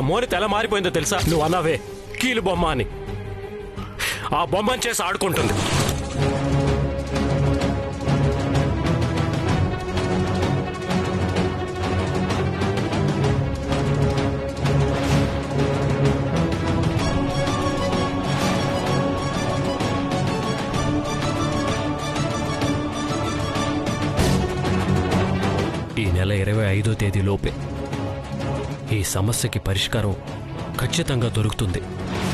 మోనిత ఎలా మారిపోయిందో తెలుసా నువ్వు అన్నావే కీలు బొమ్మ అని ఆ బొమ్మని చేసి ఆడుకుంటుంది ఈ నెల ఇరవై ఐదో తేదీ లోపే ఈ సమస్యకి పరిష్కారం ఖచ్చితంగా దొరుకుతుంది